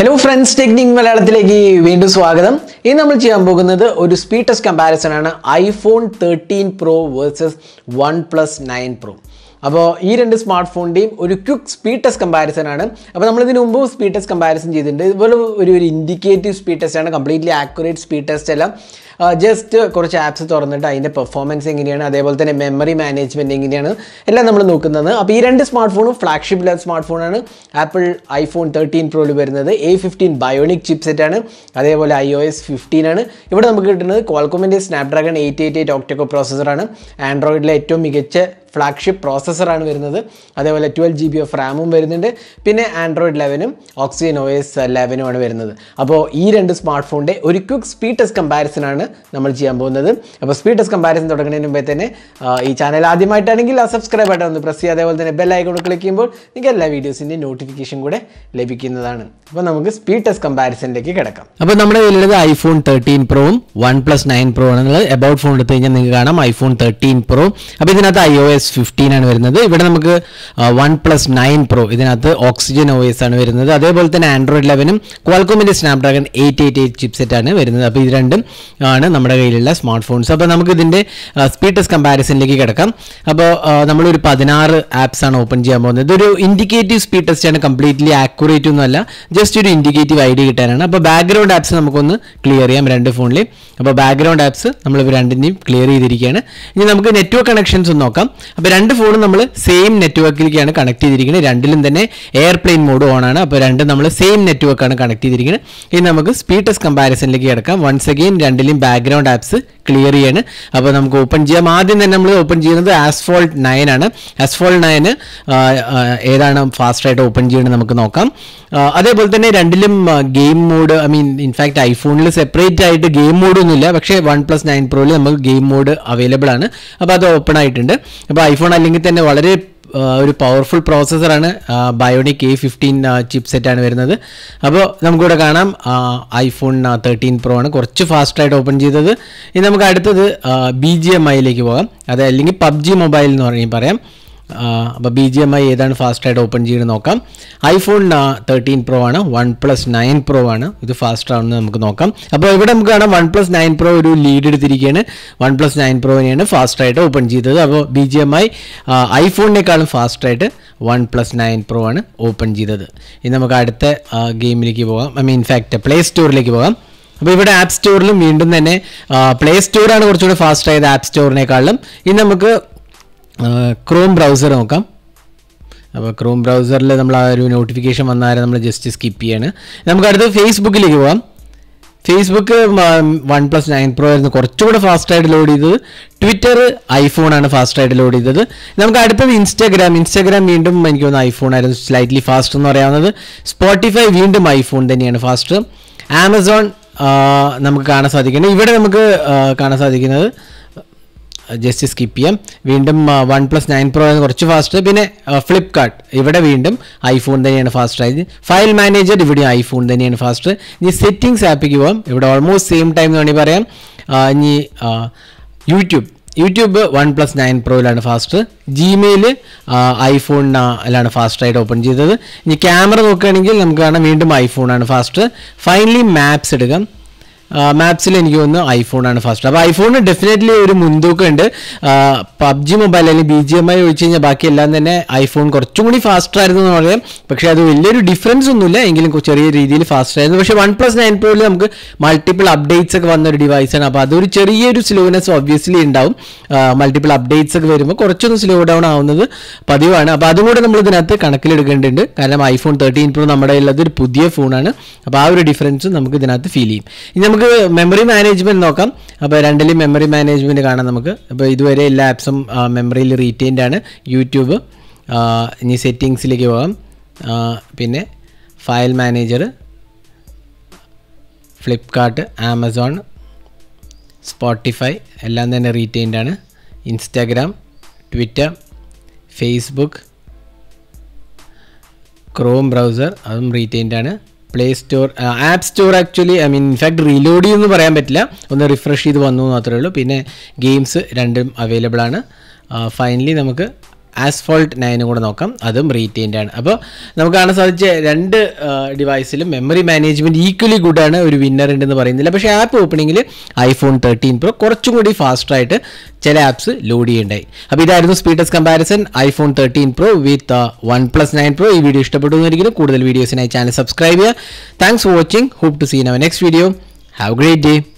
hello friends technique മലയാളത്തിലേക്ക് വീണ്ടും സ്വാഗതം ഇന്ന് നമ്മൾ ചെയ്യാൻ പോകുന്നത് ഒരു സ്പീഡ് ടെസ്റ്റ് കമ്പാരിസൺ ആണ് iPhone thirteen pro versus one plus nine pro അപ്പോൾ ഈ രണ്ട് സ്മാർട്ട് ഫോണിൻ്റെയും ഒരു ക്വിക്ക് സ്പീഡ് ടെസ്റ്റ് കമ്പാരിസൺ ആണ് അപ്പോൾ നമ്മൾ ഇതിന് മുമ്പ് സ്പീഡ് ടെസ്റ്റ് കമ്പാരിസൺ ചെയ്തിട്ടുണ്ട് ഇതുപോലെ ഒരു ഒരു ഇൻഡിക്കേറ്റീവ് സ്പീഡ് ടെസ്റ്റ് ആണ് കംപ്ലീറ്റ്ലി ആക്യുറേറ്റ് സ്പീഡ് ടെസ്റ്റ് അല്ല ജസ്റ്റ് കുറച്ച് ആപ്സ് തുറന്നിട്ട് അതിൻ്റെ പെർഫോമൻസ് എങ്ങനെയാണ് അതേപോലെ തന്നെ മെമ്മറി മാനേജ്മെൻറ്റ് എങ്ങനെയാണ് എല്ലാം നമ്മൾ നോക്കുന്നത് അപ്പോൾ ഈ രണ്ട് സ്മാർട്ട് ഫോണും ഫ്ലാഗ്ഷിപ്പ് ലെവൽ സ്മാർട്ട് ഫോണാണ് ആപ്പിൾ ഐഫോൺ തേർട്ടീൻ പ്രോയിൽ വരുന്നത് എ ഫിഫ്റ്റീൻ ബയോണിക് ചിപ്സെറ്റ് ആണ് അതേപോലെ ഐ ഒ എസ് ഫിഫ്റ്റീൻ ആണ് ഇവിടെ നമുക്ക് കിട്ടുന്നത് ക്വാൾക്കോമിൻ്റെ Snapdragon eight eight eight octa core പ്രോസസ്സറാണ് ആൻഡ്രോയിഡിലെ ഏറ്റവും മികച്ച ഫ്ലാഗ്ഷിപ്പ് പ്രോസസ്സറാണ് വരുന്നത് അതേപോലെ ട്വൽവ് ജി ബി ഓഫ് റാമും വരുന്നുണ്ട് പിന്നെ ആൻഡ്രോയിഡ് ലെവനും ഓക്സിജൻ ഒ എസ് ലെവനും ആണ് വരുന്നത് അപ്പോൾ ഈ രണ്ട് സ്മാർട്ട് ഫോണിൻ്റെ ഒരു ക്വിക്ക് സ്പീഡ് ടെസ്റ്റ് കമ്പാരിസൺ ആണ് നമ്മൾ ചെയ്യാൻ പോകുന്നത് അപ്പോൾ സ്പീഡ് ടെസ്റ്റ് കമ്പാരിസൺ തുടങ്ങുന്നതിന് മുമ്പേ തന്നെ ആ, ഈ ചാനൽ ആദ്യമായിട്ടാണെങ്കിൽ ആ സബ്സ്ക്രൈബ് ബട്ടൺ ഒന്ന് പ്രസ് ചെയ്യുക അതേപോലെ തന്നെ ബെൽ ഐക്കൺ ക്ലിക്ക് ചെയ്യുമ്പോൾ നിങ്ങൾക്ക് എല്ലാ വീഡിയോസിൻ്റെയും നോട്ടിഫിക്കേഷൻ കൂടെ ലഭിക്കുന്നതാണ് അപ്പോൾ നമുക്ക് സ്പീഡ് ടെസ്റ്റ് കമ്പാരിസണിലേക്ക് കിടക്കാം അപ്പോൾ നമ്മുടെ കയ്യിലുള്ളത് ഐഫോൺ തേർട്ടീൻ പ്രോവും വൺ പ്ലസ് നയൻ പ്രോ ആണെന്നുള്ളത് എബൌട്ട് ഫോൺ എടുത്ത് കഴിഞ്ഞാൽ നിങ്ങൾക്ക് കാണാം ഐഫോൺ തേർട്ടീൻ പ്രോ അപ്പോൾ ഇതിനകത്ത് ഐ ഒ എസ് ഫിഫ്റ്റീൻ ആണ് വരുന്നത് ഇവിടെ നമുക്ക് വൺ പ്ലസ് നയൻ പ്രോ ഇതിനകത്ത് ഓക്സിജൻ ഒ എസ് ആണ് വരുന്നത് അതേപോലെ തന്നെ ആൻഡ്രോയിഡ് ലെവനും ക്വാൾക്കോമിൻ്റെ Snapdragon eight eight eight chipset ആണ് വരുന്നത് അപ്പോൾ ഇത് രണ്ടും ആണ് നമ്മുടെ കയ്യിലുള്ള സ്മാർട്ട് ഫോൺസ് അപ്പോൾ നമുക്ക് ഇതിൻ്റെ സ്പീഡ് ടെസ്റ്റ് കമ്പാരിസണിലേക്ക് കിടക്കാം അപ്പോൾ നമ്മളൊരു പതിനാറ് ആപ്സ് ആണ് ഓപ്പൺ ചെയ്യാൻ പോകുന്നത് ഇതൊരു ഇൻഡിക്കേറ്റീവ് സ്പീഡ് ടെസ്റ്റ് ആണ് കംപ്ലീറ്റ്ലി ആക്യുറേറ്റ് ഒന്നുമല്ല ജസ്റ്റ് ഒരു ഇൻഡിക്കേറ്റീവ് ഐഡിയ കിട്ടാനാണ് അപ്പോൾ ബാക്ക്ഗ്രൗണ്ട് ആപ്സ് നമുക്കൊന്ന് ക്ലിയർ ചെയ്യാം രണ്ട് ഫോണിൽ അപ്പോൾ ബാക്ക്ഗ്രൗണ്ട് ആപ്സ് നമ്മൾ ഇവ രണ്ടിൻ്റെയും ക്ലിയർ ചെയ്തിരിക്കുകയാണ് ഇനി നമുക്ക് നെറ്റ്വർക്ക് കണക്ഷൻസ് ഒന്ന് നോക്കാം അപ്പോൾ രണ്ട് ഫോണും നമ്മൾ സെയിം നെറ്റ്വർക്കിലേക്കാണ് കണക്ട് ചെയ്തിരിക്കുന്നത് രണ്ടിലും തന്നെ എയർപ്ലെയിൻ മോഡ് ഓൺ ആണ് അപ്പോൾ രണ്ടും നമ്മൾ സെയിം നെറ്റ്വർക്കാണ് കണക്ട് ചെയ്തിരിക്കുന്നത് ഇനി നമുക്ക് സ്പീഡ് ടെസ്റ്റ് കമ്പാരിസണിലേക്ക് കിടക്കാം വൺസ് അഗെയിൻ രണ്ടിലും ബാക്ക്ഗ്രൗണ്ട് ആപ്സ് ക്ലിയർ ചെയ്യാണ് അപ്പോൾ നമുക്ക് ഓപ്പൺ ചെയ്യാം ആദ്യം തന്നെ നമ്മൾ ഓപ്പൺ ചെയ്യുന്നത് ആസ്ഫോൾട്ട് നയൻ ആണ് ആസ്ഫോൾട്ട് നയന് ഏതാണ് ഫാസ്റ്റായിട്ട് ഓപ്പൺ ചെയ്യുന്നത് നമുക്ക് നോക്കാം ആ, അതേപോലെ തന്നെ രണ്ടിലും game mode I mean in fact ഐഫോണിൽ സെപ്പറേറ്റ് ആയിട്ട് ഗെയിം മോഡൊന്നുമില്ല പക്ഷേ വൺ പ്ലസ് നയൻ പ്രോയിൽ നമുക്ക് ഗെയിം മോഡ് അവൈലബിൾ ആണ് അപ്പോൾ അത് ഓപ്പൺ ആയിട്ടുണ്ട് അപ്പോൾ ഐഫോൺ അല്ലെങ്കിൽ തന്നെ വളരെ ആ, ഒരു പവർഫുൾ പ്രോസസ്സറാണ് ബയോണിക് എ ഫിഫ്റ്റീൻ ചിപ്പ് സെറ്റാണ് വരുന്നത് അപ്പോൾ നമുക്കിവിടെ കാണാം ഐഫോൺ തേർട്ടീൻ പ്രോ ആണ് കുറച്ച് ഫാസ്റ്റായിട്ട് ഓപ്പൺ ചെയ്തത് ഇനി നമുക്ക് അടുത്തത് ബി ജി എം ഐയിലേക്ക് പോകാം അത് അല്ലെങ്കിൽ പബ്ജി മൊബൈൽ എന്ന് പറഞ്ഞ് പറയാം അപ്പോൾ ബി ജി എം ഐ ഏതാണ് ഫാസ്റ്റായിട്ട് ഓപ്പൺ ചെയ്യുന്നത് നോക്കാം ഐഫോൺ തേർട്ടീൻ പ്രോ ആണ് വൺ പ്ലസ് നയൻ പ്രോ ആണ് ഇത് ഫാസ്റ്റ് ആണെന്ന് നമുക്ക് നോക്കാം അപ്പോൾ ഇവിടെ നമുക്ക് കാണാം വൺ പ്ലസ് നയൻ പ്രോ ഒരു ലീഡ് എടുത്തിരിക്കുകയാണ് വൺ പ്ലസ് നയൻ പ്രോവിനെയാണ് ഫാസ്റ്റായിട്ട് ഓപ്പൺ ചെയ്തത് അപ്പോൾ ബി ജി എം ഐ ഐഫോണിനേക്കാളും ഫാസ്റ്റായിട്ട് വൺ പ്ലസ് നയൻ പ്രോ ആണ് ഓപ്പൺ ചെയ്തത് ഇനി നമുക്ക് അടുത്ത ഗെയിമിലേക്ക് പോകാം ഐ മീൻ ഇൻഫാക്റ്റ് പ്ലേ സ്റ്റോറിലേക്ക് പോകാം അപ്പോൾ ഇവിടെ ആപ്പ് സ്റ്റോറിലും വീണ്ടും തന്നെ പ്ലേ സ്റ്റോറാണ് കുറച്ചുകൂടി ഫാസ്റ്റ് ആയത് ആപ്പ് സ്റ്റോറിനേക്കാളും ഇനി നമുക്ക് ക്രോം ബ്രൗസർ നോക്കാം അപ്പോൾ ക്രോം ബ്രൗസറിൽ നമ്മൾ ആ ഒരു നോട്ടിഫിക്കേഷൻ വന്നാൽ നമ്മൾ ജസ്റ്റ് സ്കിപ്പ് ചെയ്യാണ് നമുക്ക് അടുത്ത് ഫേസ്ബുക്കിലേക്ക് പോകാം Facebook one plus nine pro ആയിരുന്നു കുറച്ചുകൂടെ ഫാസ്റ്റായിട്ട് ലോഡ് ചെയ്തത് ട്വിറ്റർ ഐഫോണാണ് ഫാസ്റ്റായിട്ട് ലോഡ് ചെയ്തത് നമുക്ക് അടുത്തത് ഇൻസ്റ്റാഗ്രാം ഇൻസ്റ്റാഗ്രാം വീണ്ടും എനിക്ക് തോന്നുന്നു ഐഫോൺ ആയിരുന്നു സ്ലൈറ്റ്ലി ഫാസ്റ്റ് എന്ന് പറയാവുന്നത് സ്പോട്ടിഫൈ വീണ്ടും ഐഫോൺ തന്നെയാണ് ഫാസ്റ്റ് ആമസോൺ നമുക്ക് കാണാൻ സാധിക്കുന്നത് ഇവിടെ നമുക്ക് ആ, കാണാൻ സാധിക്കുന്നത് ജസ്റ്റ് സ്കിപ്പ് ചെയ്യാം വീണ്ടും വൺ പ്ലസ് നയൻ പ്രോ ആണ് കുറച്ച് ഫാസ്റ്റ് പിന്നെ ഫ്ലിപ്കാർട്ട് ഇവിടെ വീണ്ടും ഐഫോൺ തന്നെയാണ് ഫാസ്റ്റ് ആയത് ഫയൽ മാനേജർ ഇവിടെ ഐഫോൺ തന്നെയാണ് ഫാസ്റ്റ് ഇനി സെറ്റിംഗ്സ് ആപ്പിലേക്ക് പോകാം ഇവിടെ ഓൾമോസ്റ്റ് സെയിം ടൈം എന്ന് വേണമെങ്കിൽ പറയാം ആ, ഇനി YouTube YouTube one plus nine പ്രോയിലാണ് ഫാസ്റ്റ് ജിമെയിൽ ഐഫോണിലാണ് ഫാസ്റ്റായിട്ട് ഓപ്പൺ ചെയ്തത് ഇനി ക്യാമറ നോക്കുകയാണെങ്കിൽ നമുക്ക് കാണാം വീണ്ടും ഐഫോണാണ് ഫാസ്റ്റ് ഫൈനലി മാപ്സ് എടുക്കാം മാപ്സിൽ എനിക്ക് തോന്നുന്നു ഐഫോണാണ് ഫസ്റ്റ് അപ്പോൾ ഐഫോണിന് ഡെഫിനറ്റ്ലി ഒരു മുൻതൂക്കം ഉണ്ട് പബ്ജി മൊബൈൽ അല്ലെങ്കിൽ ബി ജി എം ഐ ഒഴിച്ച് കഴിഞ്ഞാൽ ബാക്കി എല്ലാം തന്നെ ഐഫോൺ കുറച്ചും കൂടി ഫാസ്റ്റർ ആയിരുന്നു എന്ന് പറയാം പക്ഷേ അത് വലിയൊരു ഡിഫറൻസ് ഒന്നുമില്ല എങ്കിലും കൊ- ചെറിയ രീതിയിൽ ഫാസ്റ്റ് ആയിരുന്നു പക്ഷേ വൺ പ്ലസ് നയൻ പ്രോയിൽ നമുക്ക് മൾട്ടിപ്പിൾ അപ്ഡേറ്റ്സ് ഒക്കെ വന്ന ഒരു ഡിവൈസാണ് അപ്പോൾ അതൊരു ചെറിയൊരു സ്ലോനെസ് ഒബ്വിയസ്ലി ഉണ്ടാവും മൾട്ടിപ്പിൾ അപ്ഡേറ്റ്സ് ഒക്കെ വരുമ്പോൾ കുറച്ചൊന്ന് സ്ലോ ഡൗൺ ആവുന്നത് പതിവാണ് അപ്പോൾ അതും കൂടെ നമ്മൾ ഇതിനകത്ത് കണക്കിലെടുക്കേണ്ടതുണ്ട് കാരണം ഐഫോൺ തേർട്ടീൻ പ്രോ നമ്മുടെ ഉള്ളത് ഒരു പുതിയ ഫോണാണ് അപ്പോൾ ആ ഒരു ഡിഫറൻസ് നമുക്ക് ഇതിനകത്ത് ഫീൽ ചെയ്യും ഇനി നമുക്ക് മെമ്മറി മാനേജ്മെന്റ് നോക്കാം അപ്പോൾ രണ്ടിലും മെമ്മറി മാനേജ്മെന്റ് കാണാം നമുക്ക് അപ്പോൾ ഇതുവരെ എല്ലാ ആപ്സും മെമ്മറിയിൽ റീറ്റെയിൻഡ് ആണ് യൂട്യൂബ് ആ, ഇനി സെറ്റിങ്സിലേക്ക് പോകാം ആ, പിന്നെ file manager Flipkart Amazon Spotify എല്ലാം തന്നെ റീറ്റെയിൻഡ് ആണ് Instagram Twitter Facebook Chrome browser അതും റീറ്റെയിൻഡ് ആണ് play store app store actually I mean in fact reload ചെയ്യുമെന്ന് പറയാൻ പറ്റില്ല ഒന്ന് റിഫ്രഷ് ചെയ്ത് വന്നു എന്ന് മാത്രമേ ഉള്ളൂ പിന്നെ ഗെയിംസ് രണ്ടും അവൈലബിൾ ആണ് ഫൈനലി നമുക്ക് ആസ്ഫോൾട്ട് നയനും കൂടെ നോക്കാം അതും റീറ്റെയിൻഡ് ആണ് അപ്പോൾ നമുക്ക് കാണാൻ സാധിച്ച രണ്ട് ഡിവൈസിലും മെമ്മറി മാനേജ്മെൻറ്റ് ഈക്വലി ഗുഡ് ആണ് ഒരു വിന്നർ ഉണ്ടെന്ന് പറയുന്നില്ല പക്ഷേ ആപ്പ് ഓപ്പണിങ്ങിൽ ഐഫോൺ തേർട്ടീൻ പ്രോ കുറച്ചും കൂടി ഫാസ്റ്റായിട്ട് ചില ആപ്സ് ലോഡ് ചെയ്യണ്ടായി അപ്പോൾ ഇതായിരുന്നു speeds comparison iPhone thirteen pro with one plus nine pro ഈ വീഡിയോ ഇഷ്ടപ്പെട്ടു എന്നിരിക്കുന്നു കൂടുതൽ വീഡിയോസിനായി ചാനൽ സബ്സ്ക്രൈബ് ചെയ്യുക thanks for watching hope to see in our next video have great day